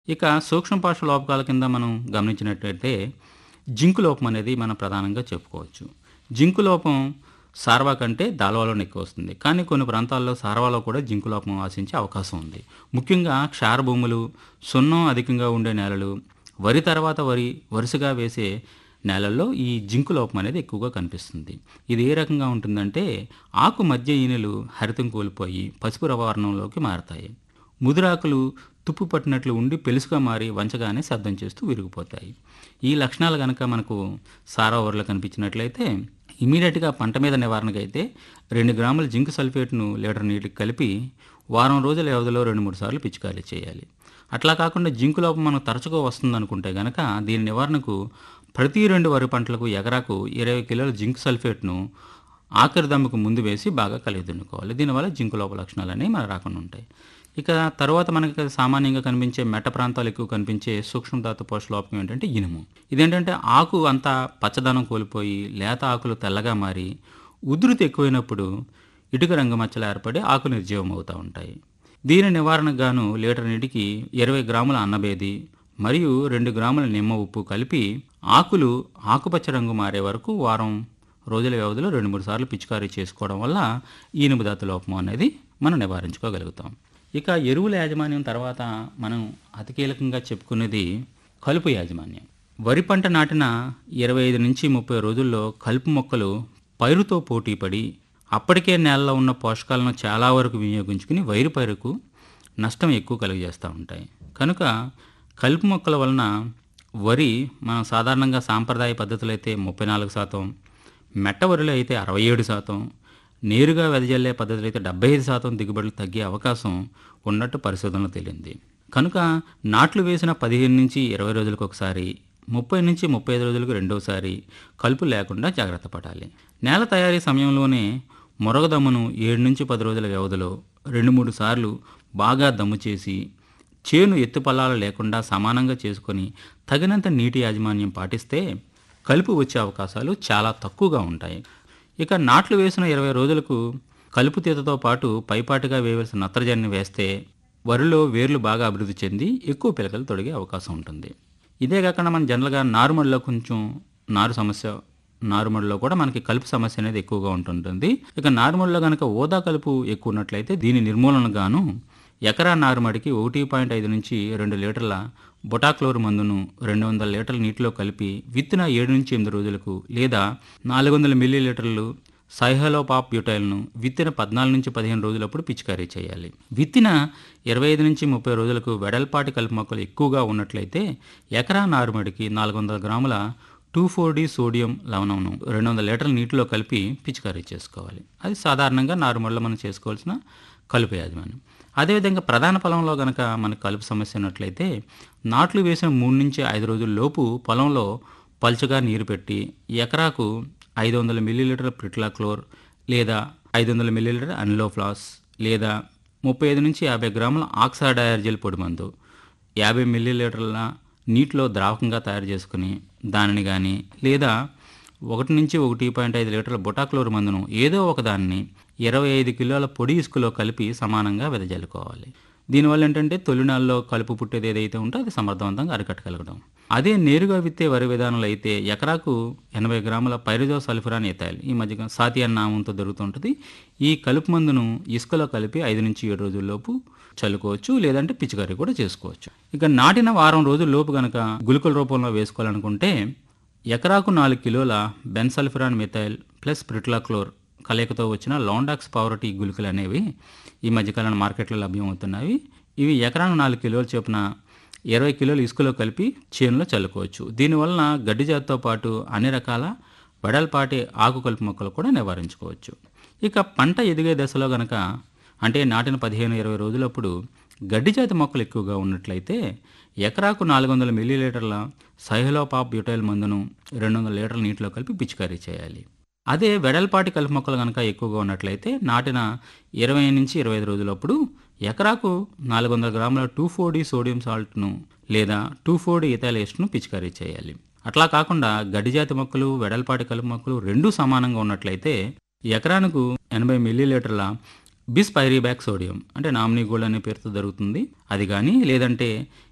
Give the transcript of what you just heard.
ఇక సూక్ష్మ పోషక లోపకాల కింద మనం గమనించినట్లయితే జింకు లోపం అనేది మనం ప్రధానంగా చెప్పుకోవచ్చు జింకు లోపం సార్వా కంటే దాల్వాలోనే ఎక్కువ వస్తుంది కానీ కొన్ని ప్రాంతాల్లో సార్వాలో కూడా జింకు లోపం ఆశించే అవకాశం ఉంది ముఖ్యంగా క్షార భూములు సున్నం అధికంగా ఉండే నేలలు వరి తర్వాత వరి వరుసగా వేసే నేలల్లో ఈ జింకు లోపం అనేది ఎక్కువగా కనిపిస్తుంది ఇది ఏ రకంగా ఉంటుందంటే ఆకు మధ్య ఈనెలు హరితం కోల్పోయి పసుపు రవారణంలోకి మారతాయి ముదురాకులు తుప్పు పట్టినట్లు ఉండి పెలుసుగా మారి వంచగానే శబ్దం చేస్తూ విరిగిపోతాయి ఈ లక్షణాలు కనుక మనకు సారా ఊరలో కనిపించినట్లయితే ఇమీడియట్గా పంట మీద నివారణకు అయితే రెండు గ్రాముల జింక్ సల్ఫేట్ను లీటర్ నీటికి కలిపి వారం రోజుల వ్యవధిలో రెండు మూడు సార్లు పిచికారీ చేయాలి అట్లా కాకుండా జింకు లోపం మనకు తరచుగా వస్తుంది అనుకుంటే గనక దీని నివారణకు ప్రతి రెండు వరి పంటలకు ఎకరాకు ఇరవై కిలోల జింక్ సల్ఫేట్ను ఆఖరి దమ్ముకు ముందు వేసి బాగా కలిగి దున్నుకోవాలి దీనివల్ల జింకు లోప లక్షణాలు అనేవి మన రాకుండా ఉంటాయి ఇక తర్వాత మనకి సామాన్యంగా కనిపించే మెట్ట ప్రాంతాలు ఎక్కువ కనిపించే సూక్ష్మధాతు పోషక లోపం ఏంటంటే ఇనుము ఇదేంటంటే ఆకు అంతా పచ్చదనం కోల్పోయి లేత ఆకులు తెల్లగా మారి ఉధృతి ఎక్కువైనప్పుడు ఇటుక రంగు మచ్చలు ఏర్పడి ఆకు నిర్జీవం అవుతూ ఉంటాయి దీని నివారణకు గాను లీటర్ నీటికి ఇరవై గ్రాముల అన్నబేది మరియు రెండు గ్రాముల నిమ్మ ఉప్పు కలిపి ఆకులు ఆకుపచ్చ రంగు మారే వరకు వారం రోజుల వ్యవధిలో రెండు మూడు సార్లు పిచికారీ చేసుకోవడం వల్ల ఈ నిబుదాత లోపం అనేది మనం నివారించుకోగలుగుతాం ఇక ఎరువుల యాజమాన్యం తర్వాత మనం అతి కీలకంగా చెప్పుకునేది కలుపు యాజమాన్యం వరి పంట నాటిన ఇరవై ఐదు నుంచి ముప్పై రోజుల్లో కలుపు మొక్కలు పైరుతో పోటీపడి అప్పటికే నేలలో ఉన్న పోషకాలను చాలా వరకు వినియోగించుకుని వైరు పైరుకు నష్టం ఎక్కువ కలుగజేస్తూ ఉంటాయి కనుక కలుపు మొక్కల వలన వరి మనం సాధారణంగా సాంప్రదాయ పద్ధతులు అయితే ముప్పై నాలుగు శాతం మెట్ట వరిలో అయితే అరవై ఏడు శాతం నేరుగా వెదజల్లే పద్ధతులు అయితే డెబ్బై ఐదు శాతం దిగుబడులు తగ్గే అవకాశం ఉన్నట్టు పరిశోధనలో తేలింది కనుక నాట్లు వేసిన పదిహేను నుంచి ఇరవై రోజులకు ఒకసారి ముప్పై నుంచి ముప్పై ఐదు రోజులకు రెండోసారి కలుపు లేకుండా జాగ్రత్త పడాలి నేల తయారీ సమయంలోనే మొరగదమ్మును ఏడు నుంచి పది రోజుల వ్యవధిలో రెండు మూడు సార్లు బాగా దమ్ము చేసి చేను ఎత్తుపల్లాలు లేకుండా సమానంగా చేసుకొని తగినంత నీటి యాజమాన్యం పాటిస్తే కలుపు వచ్చే అవకాశాలు చాలా తక్కువగా ఉంటాయి ఇక నాట్లు వేసిన ఇరవై రోజులకు కలుపు తీతతో పాటు పైపాటుగా వేయవలసిన నత్రజనిని వేస్తే వరిలో వేర్లు బాగా అభివృద్ధి చెంది ఎక్కువ పిలకలు తొడిగే అవకాశం ఉంటుంది ఇదే కాకుండా మన జనరల్గా నారుమడిలో కొంచెం నారు సమస్య నారుమడిలో కూడా మనకి కలుపు సమస్య అనేది ఎక్కువగా ఉంటుంటుంది ఇక నారుమడిలో కనుక ఓదా కలుపు ఎక్కువ ఉన్నట్లయితే దీని నిర్మూలనకు గాను ఎకరా నారుమడికి ఒకటి పాయింట్ ఐదు నుంచి రెండు లీటర్ల బొటాక్లోర్ మందును రెండు వందల లీటర్ల నీటిలో కలిపి విత్తిన ఏడు నుంచి ఎనిమిది రోజులకు లేదా నాలుగు వందల మిల్లీ లీటర్లు సైహలోపాప్ బ్యూటైల్ను విత్తిన పద్నాలుగు నుంచి పదిహేను రోజులప్పుడు పిచికారీ చేయాలి విత్తిన ఇరవై ఐదు నుంచి ముప్పై రోజులకు వెడల్పాటి కలుపు మొక్కలు ఎక్కువగా ఉన్నట్లయితే ఎకరా నారుమడికి నాలుగు వందల గ్రాముల టూ ఫోర్ డి సోడియం లవణంను రెండు వందల లీటర్ల నీటిలో కలిపి పిచికారీ చేసుకోవాలి అది సాధారణంగా నారుమడిలో మనం చేసుకోవాల్సిన కలుపు యాజమాన్యం అదేవిధంగా ప్రధాన పొలంలో కనుక మనకు కలుపు సమస్య ఉన్నట్లయితే నాట్లు వేసిన మూడు నుంచి ఐదు రోజుల లోపు పొలంలో పలుచగా నీరు పెట్టి ఎకరాకు ఐదు వందల మిల్లీలీటర్ ప్రిట్లాక్లోర్ లేదా ఐదు వందల మిల్లీలీటర్ అనిలోఫ్లాస్ లేదా ముప్పై ఐదు నుంచి యాభై గ్రాముల ఆక్సాడయార్జెల్ పొడి మందు యాభై మిల్లీలీటర్ల నీటిలో ద్రావకంగా తయారు చేసుకుని దానిని కానీ లేదా ఒకటి నుంచి ఒకటి పాయింట్ ఐదు లీటర్ల బొటాక్లోర్ మందును ఏదో ఒక దాన్ని ఇరవై ఐదు కిలోల పొడి ఇసుకలో కలిపి సమానంగా వెదజల్లుకోవాలి దీనివల్ల ఏంటంటే తొలినాల్లో కలుపు పుట్టేది ఏదైతే ఉందో అది సమర్థవంతంగా అరికట్టగలగడం అదే నేరుగా విత్తే వరి విధానంలో అయితే ఎకరాకు ఎనభై గ్రాముల పైరిజో సల్ఫురాన్ ఎత్తాలి ఈ మధ్య సాతి అన్న నామంతో దొరుకుతుంటుంది ఈ కలుపు మందును ఇసుకలో కలిపి ఐదు నుంచి ఏడు రోజుల్లోపు చల్లుకోవచ్చు లేదంటే పిచికారీ కూడా చేసుకోవచ్చు ఇక నాటిన వారం రోజుల లోపు కనుక గుళికల రూపంలో వేసుకోవాలనుకుంటే ఎకరాకు నాలుగు కిలోల బెన్సల్ఫిరాన్ మిథైల్ ప్లస్ ప్రిట్లాక్లోర్ కలయికతో వచ్చిన లాండాక్స్ పవర్టీ గుళికలు అనేవి ఈ మధ్యకాలంలో మార్కెట్లో లభ్యమవుతున్నాయి ఇవి ఎకరాకు నాలుగు కిలోల చొప్పున ఇరవై కిలోలు ఇసుకలో కలిపి చేనులో చల్లుకోవచ్చు దీనివలన గడ్డి జాతితో పాటు అన్ని రకాల వెడల్పాటి ఆకు కలుపు మొక్కలు కూడా నివారించుకోవచ్చు ఇక పంట ఎదిగే దశలో గనక అంటే నాటిన పదిహేను ఇరవై రోజులప్పుడు గడ్డి జాతి మొక్కలు ఎక్కువగా ఉన్నట్లయితే ఎకరాకు నాలుగు వందల మిల్లీలీటర్ల సైహలోపాప్ బ్యూటైల్ మందును రెండు వందల లీటర్ల నీటిలో కలిపి పిచికారీ చేయాలి అదే వెడల్పాటి కలుపు మొక్కలు కనుక ఎక్కువగా ఉన్నట్లయితే నాటిన ఇరవై నుంచి ఇరవై ఐదు రోజులప్పుడు ఎకరాకు నాలుగు వందల గ్రాముల టూ ఫోర్ డి సోడియం సాల్ట్ను లేదా టూ ఫోర్ డి ఇథైలేస్ట్ను పిచికారీ చేయాలి అట్లా కాకుండా గడ్డి జాతి మొక్కలు వెడల్పాటి కలుపు మొక్కలు రెండూ సమానంగా ఉన్నట్లయితే ఎకరానికి ఎనభై మిల్లీలీటర్ల బిస్ పైరీబ్యాక్ సోడియం అంటే నామినీ గోల్డ్ అనే పేరుతో దొరుకుతుంది అది కానీ లేదంటే